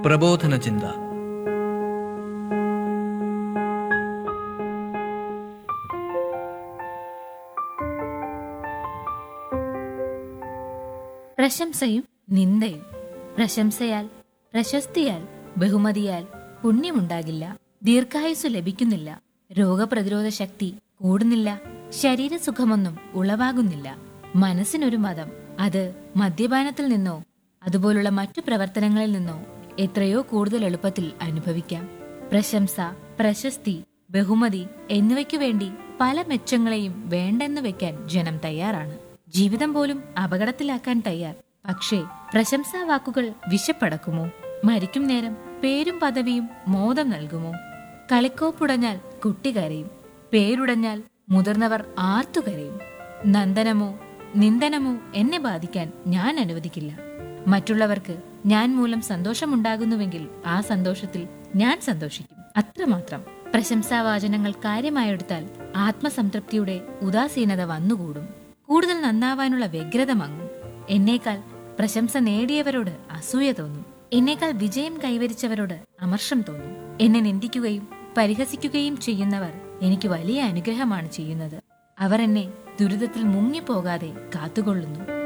പ്രബോധന ചിന്ത പ്രശംസയും നിന്ദയും പ്രശംസയാൽ പ്രശസ്തിയാൽ ബഹുമതിയാൽ പുണ്യമുണ്ടാകില്ല ദീർഘായുസ് ലഭിക്കുന്നില്ല രോഗപ്രതിരോധ ശക്തി കൂടുന്നില്ല ശരീരസുഖമൊന്നും ഉളവാകുന്നില്ല മനസ്സിനൊരു മതം അത് മദ്യപാനത്തിൽ നിന്നോ അതുപോലുള്ള മറ്റു പ്രവർത്തനങ്ങളിൽ നിന്നോ എത്രയോ കൂടുതൽ എളുപ്പത്തിൽ അനുഭവിക്കാം പ്രശംസ പ്രശസ്തി ബഹുമതി എന്നിവയ്ക്കു വേണ്ടി പല മെച്ചങ്ങളെയും വേണ്ടെന്ന് വെക്കാൻ ജനം തയ്യാറാണ് ജീവിതം പോലും അപകടത്തിലാക്കാൻ തയ്യാർ പക്ഷേ പ്രശംസാ വാക്കുകൾ വിശപ്പടക്കുമോ മരിക്കും നേരം പേരും പദവിയും മോദം നൽകുമോ കളിക്കോപ്പുടഞ്ഞാൽ കുട്ടി കരയും പേരുടഞ്ഞാൽ മുതിർന്നവർ ആർത്തു കരയും നന്ദനമോ നിന്ദനമോ എന്നെ ബാധിക്കാൻ ഞാൻ അനുവദിക്കില്ല മറ്റുള്ളവർക്ക് ഞാൻ മൂലം സന്തോഷമുണ്ടാകുന്നുവെങ്കിൽ ആ സന്തോഷത്തിൽ ഞാൻ സന്തോഷിക്കും അത്രമാത്രം പ്രശംസാവാചനങ്ങൾ കാര്യമായെടുത്താൽ ആത്മസംതൃപ്തിയുടെ ഉദാസീനത വന്നുകൂടും കൂടുതൽ നന്നാവാനുള്ള വ്യഗ്രത മങ്ങും എന്നേക്കാൾ പ്രശംസ നേടിയവരോട് അസൂയ തോന്നും എന്നേക്കാൾ വിജയം കൈവരിച്ചവരോട് അമർഷം തോന്നും എന്നെ നിന്ദിക്കുകയും പരിഹസിക്കുകയും ചെയ്യുന്നവർ എനിക്ക് വലിയ അനുഗ്രഹമാണ് ചെയ്യുന്നത് അവർ എന്നെ ദുരിതത്തിൽ മുങ്ങിപ്പോകാതെ കാത്തുകൊള്ളുന്നു